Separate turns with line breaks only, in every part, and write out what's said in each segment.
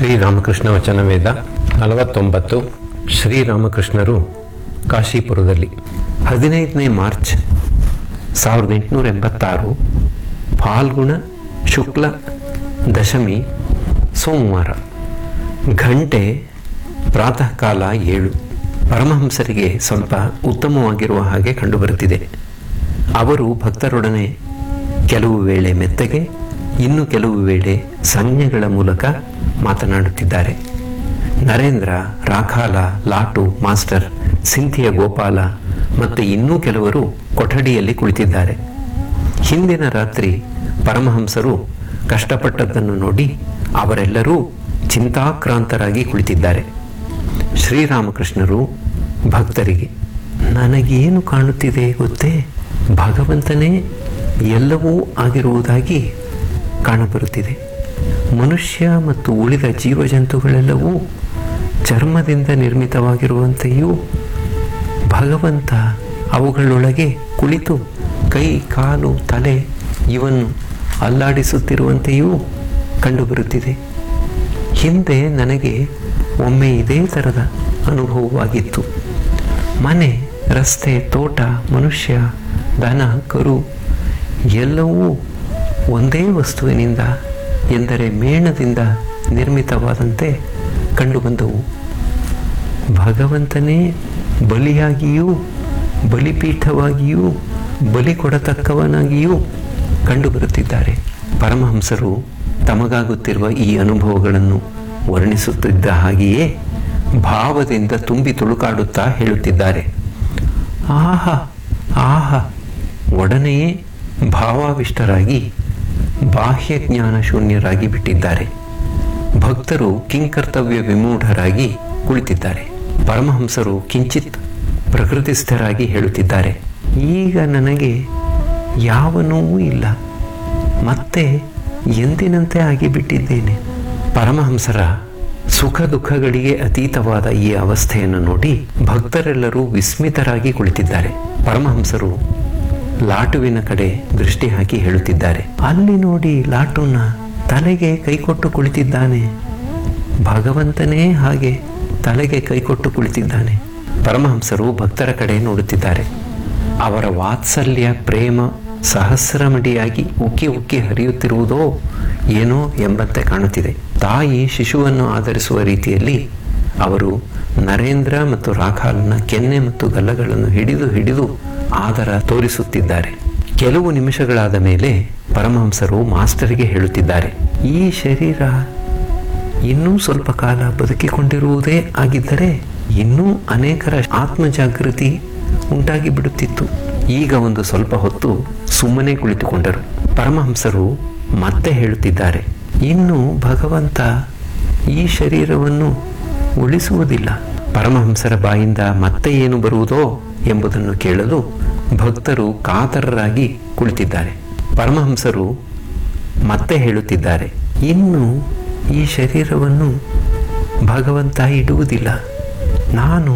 ಶ್ರೀರಾಮಕೃಷ್ಣ ವಚನವೇದ ನಲವತ್ತೊಂಬತ್ತು ಶ್ರೀರಾಮಕೃಷ್ಣರು ಕಾಶೀಪುರದಲ್ಲಿ ಹದಿನೈದನೇ ಮಾರ್ಚ್ ಸಾವಿರದ ಎಂಟುನೂರ ಎಂಬತ್ತಾರು ಫಾಲ್ಗುಣ ಶುಕ್ಲ ದಶಮಿ ಸೋಮವಾರ ಗಂಟೆ ಪ್ರಾತಃ ಕಾಲ ಏಳು ಪರಮಹಂಸರಿಗೆ ಸ್ವಲ್ಪ ಉತ್ತಮವಾಗಿರುವ ಹಾಗೆ ಕಂಡುಬರುತ್ತಿದೆ ಅವರು ಭಕ್ತರೊಡನೆ ಕೆಲವು ವೇಳೆ ಮೆತ್ತಗೆ ಇನ್ನು ಕೆಲವು ವೇಳೆ ಸಂಜ್ಞೆಗಳ ಮೂಲಕ ಮಾತನಾಡುತ್ತಿದ್ದಾರೆ ನರೇಂದ್ರ ರಾಖಾಲ ಲಾಟು ಮಾಸ್ಟರ್ ಸಿಂಥಿಯ ಗೋಪಾಲ ಮತ್ತು ಇನ್ನೂ ಕೆಲವರು ಕೊಠಡಿಯಲ್ಲಿ ಕುಳಿತಿದ್ದಾರೆ ಹಿಂದಿನ ರಾತ್ರಿ ಪರಮಹಂಸರು ಕಷ್ಟಪಟ್ಟದ್ದನ್ನು ನೋಡಿ ಅವರೆಲ್ಲರೂ ಚಿಂತಾಕ್ರಾಂತರಾಗಿ ಕುಳಿತಿದ್ದಾರೆ ಶ್ರೀರಾಮಕೃಷ್ಣರು ಭಕ್ತರಿಗೆ ನನಗೇನು ಕಾಣುತ್ತಿದೆ ಗೊತ್ತೇ ಭಗವಂತನೇ ಎಲ್ಲವೂ ಆಗಿರುವುದಾಗಿ ಕಾಣಬರುತ್ತಿದೆ ಮನುಷ್ಯ ಮತ್ತು ಉಳಿದ ಜೀವಜಂತುಗಳೆಲ್ಲವೂ ಚರ್ಮದಿಂದ ನಿರ್ಮಿತವಾಗಿರುವಂತೆಯೂ ಭಗವಂತ ಅವುಗಳೊಳಗೆ ಕುಳಿತು ಕೈ ಕಾಲು ತಲೆ ಇವನ್ನು ಅಲ್ಲಾಡಿಸುತ್ತಿರುವಂತೆಯೂ ಕಂಡುಬರುತ್ತಿದೆ ಹಿಂದೆ ನನಗೆ ಒಮ್ಮೆ ಇದೇ ಥರದ ಅನುಭವವಾಗಿತ್ತು ಮನೆ ರಸ್ತೆ ತೋಟ ಮನುಷ್ಯ ದನ ಕರು ಎಲ್ಲವೂ ಒಂದೇ ವಸ್ತುವಿನಿಂದ ಎಂದರೆ ಮೇಣದಿಂದ ನಿರ್ಮಿತವಾದಂತೆ ಕಂಡುಬಂದವು ಭಗವಂತನೇ ಬಲಿಯಾಗಿಯೂ ಬಲಿಪೀಠವಾಗಿಯೂ ಬಲಿ ಕೊಡತಕ್ಕವನಾಗಿಯೂ ಕಂಡುಬರುತ್ತಿದ್ದಾರೆ ಪರಮಹಂಸರು ತಮಗಾಗುತ್ತಿರುವ ಈ ಅನುಭವಗಳನ್ನು ವರ್ಣಿಸುತ್ತಿದ್ದ ಹಾಗೆಯೇ ಭಾವದಿಂದ ತುಂಬಿ ತುಳುಕಾಡುತ್ತಾ ಹೇಳುತ್ತಿದ್ದಾರೆ ಆಹ ಆಹ ಒಡನೆಯೇ ಭಾವಾವಿಷ್ಟರಾಗಿ ಬಾಹ್ಯ ಜ್ಞಾನ ಶೂನ್ಯರಾಗಿ ಬಿಟ್ಟಿದ್ದಾರೆ ಭಕ್ತರು ಕಿಂಕರ್ತವ್ಯ ವಿಮೂಢರಾಗಿ ಕುಳಿತಿದ್ದಾರೆ ಪರಮಹಂಸರು ಕಿಂಚಿತ್ ಪ್ರಕೃತಿಸ್ಥರಾಗಿ ಹೇಳುತ್ತಿದ್ದಾರೆ ಈಗ ನನಗೆ ಯಾವ ನೋವೂ ಇಲ್ಲ ಮತ್ತೆ ಎಂದಿನಂತೆ ಆಗಿಬಿಟ್ಟಿದ್ದೇನೆ ಪರಮಹಂಸರ ಸುಖ ದುಃಖಗಳಿಗೆ ಅತೀತವಾದ ಈ ಅವಸ್ಥೆಯನ್ನು ನೋಡಿ ಭಕ್ತರೆಲ್ಲರೂ ವಿಸ್ಮಿತರಾಗಿ ಕುಳಿತಿದ್ದಾರೆ ಪರಮಹಂಸರು ಲಾಟುವಿನ ಕಡೆ ದೃಷ್ಟಿ ಹಾಕಿ ಹೇಳುತ್ತಿದ್ದಾರೆ ಅಲ್ಲಿ ನೋಡಿ ಲಾಟುನ ತಲೆಗೆ ಕೈಕೊಟ್ಟು ಕುಳಿತಿದ್ದಾನೆ ಭಗವಂತನೇ ಹಾಗೆ ತಲೆಗೆ ಕೈಕೊಟ್ಟು ಕುಳಿತಿದ್ದಾನೆ ಪರಮಹಂಸರು ಭಕ್ತರ ಕಡೆ ನೋಡುತ್ತಿದ್ದಾರೆ ಅವರ ವಾತ್ಸಲ್ಯ ಪ್ರೇಮ ಸಹಸ್ರಮಡಿಯಾಗಿ ಉಕ್ಕಿ ಉಕ್ಕಿ ಹರಿಯುತ್ತಿರುವುದೋ ಏನೋ ಎಂಬಂತೆ ಕಾಣುತ್ತಿದೆ ತಾಯಿ ಶಿಶುವನ್ನು ಆಧರಿಸುವ ರೀತಿಯಲ್ಲಿ ಅವರು ನರೇಂದ್ರ ಮತ್ತು ರಾಖಾಲ್ನ ಕೆನ್ನೆ ಮತ್ತು ಗಲ್ಲಗಳನ್ನು ಹಿಡಿದು ಹಿಡಿದು ಆದರ ತೋರಿಸುತ್ತಿದ್ದಾರೆ ಕೆಲವು ನಿಮಿಷಗಳಾದ ಮೇಲೆ ಪರಮಹಂಸರು ಮಾಸ್ಟರಿಗೆ ಹೇಳುತ್ತಿದ್ದಾರೆ ಈ ಶರೀರ ಇನ್ನೂ ಸ್ವಲ್ಪ ಕಾಲ ಬದುಕಿಕೊಂಡಿರುವುದೇ ಆಗಿದ್ದರೆ ಇನ್ನೂ ಅನೇಕರ ಆತ್ಮಜಾಗೃತಿ ಉಂಟಾಗಿ ಬಿಡುತ್ತಿತ್ತು ಈಗ ಒಂದು ಸ್ವಲ್ಪ ಹೊತ್ತು ಸುಮ್ಮನೆ ಕುಳಿತುಕೊಂಡರು ಪರಮಹಂಸರು ಮತ್ತೆ ಹೇಳುತ್ತಿದ್ದಾರೆ ಇನ್ನು ಭಗವಂತ ಈ ಶರೀರವನ್ನು ಉಳಿಸುವುದಿಲ್ಲ ಪರಮಹಂಸರ ಬಾಯಿಂದ ಮತ್ತೆ ಏನು ಬರುವುದೋ ಎಂಬುದನ್ನು ಕೇಳಲು ಭಕ್ತರು ಕಾತರರಾಗಿ ಕುಳಿತಿದ್ದಾರೆ ಪರಮಹಂಸರು ಮತ್ತೆ ಹೇಳುತ್ತಿದ್ದಾರೆ ಇನ್ನು ಈ ಶರೀರವನ್ನು ಭಗವಂತ ಇಡುವುದಿಲ್ಲ ನಾನು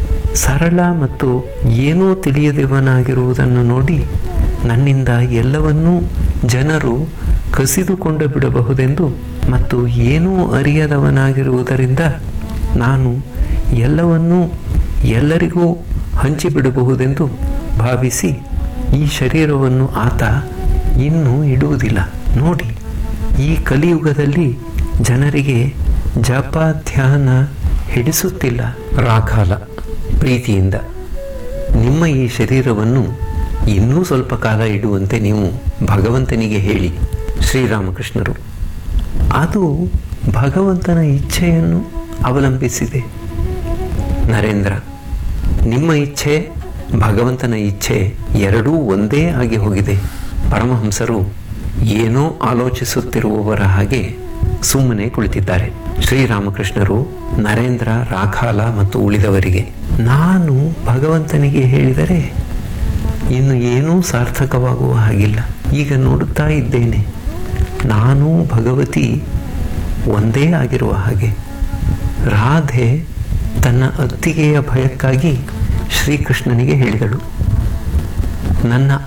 ಸರಳ ಮತ್ತು ಏನೂ ತಿಳಿಯದವನಾಗಿರುವುದನ್ನು ನೋಡಿ ನನ್ನಿಂದ ಎಲ್ಲವನ್ನೂ ಜನರು ಕಸಿದುಕೊಂಡು ಬಿಡಬಹುದೆಂದು ಮತ್ತು ಏನೂ ಅರಿಯದವನಾಗಿರುವುದರಿಂದ ನಾನು ಎಲ್ಲವನ್ನೂ ಎಲ್ಲರಿಗೂ ಹಂಚಿಬಿಡಬಹುದೆಂದು ಭಾವಿಸಿ ಈ ಶರೀರವನ್ನು ಆತ ಇನ್ನೂ ಇಡುವುದಿಲ್ಲ ನೋಡಿ ಈ ಕಲಿಯುಗದಲ್ಲಿ ಜನರಿಗೆ ಜಪ ಧ್ಯಾನ ಹಿಡಿಸುತ್ತಿಲ್ಲ ರಾಖಾಲ ಪ್ರೀತಿಯಿಂದ ನಿಮ್ಮ ಈ ಶರೀರವನ್ನು ಇನ್ನೂ ಸ್ವಲ್ಪ ಕಾಲ ಇಡುವಂತೆ ನೀವು ಭಗವಂತನಿಗೆ ಹೇಳಿ ಶ್ರೀರಾಮಕೃಷ್ಣರು ಅದು ಭಗವಂತನ ಇಚ್ಛೆಯನ್ನು ಅವಲಂಬಿಸಿದೆ ನರೇಂದ್ರ ನಿಮ್ಮ ಇಚ್ಛೆ ಭಗವಂತನ ಇಚ್ಛೆ ಎರಡೂ ಒಂದೇ ಆಗಿ ಹೋಗಿದೆ ಪರಮಹಂಸರು ಏನೋ ಆಲೋಚಿಸುತ್ತಿರುವವರ ಹಾಗೆ ಸುಮ್ಮನೆ ಕುಳಿತಿದ್ದಾರೆ ಶ್ರೀರಾಮಕೃಷ್ಣರು ನರೇಂದ್ರ ರಾಖಾಲ ಮತ್ತು ಉಳಿದವರಿಗೆ ನಾನು ಭಗವಂತನಿಗೆ ಹೇಳಿದರೆ ಇನ್ನು ಏನೂ ಸಾರ್ಥಕವಾಗುವ ಹಾಗಿಲ್ಲ ಈಗ ನೋಡುತ್ತಾ ಇದ್ದೇನೆ ನಾನು ಭಗವತಿ ಒಂದೇ ಆಗಿರುವ ಹಾಗೆ ರಾಧೆ ತನ್ನ ಅತ್ತಿಗೆಯ ಭಯಕ್ಕಾಗಿ ಶ್ರೀಕೃಷ್ಣನಿಗೆ ಹೇಳಿದಳು ನನ್ನ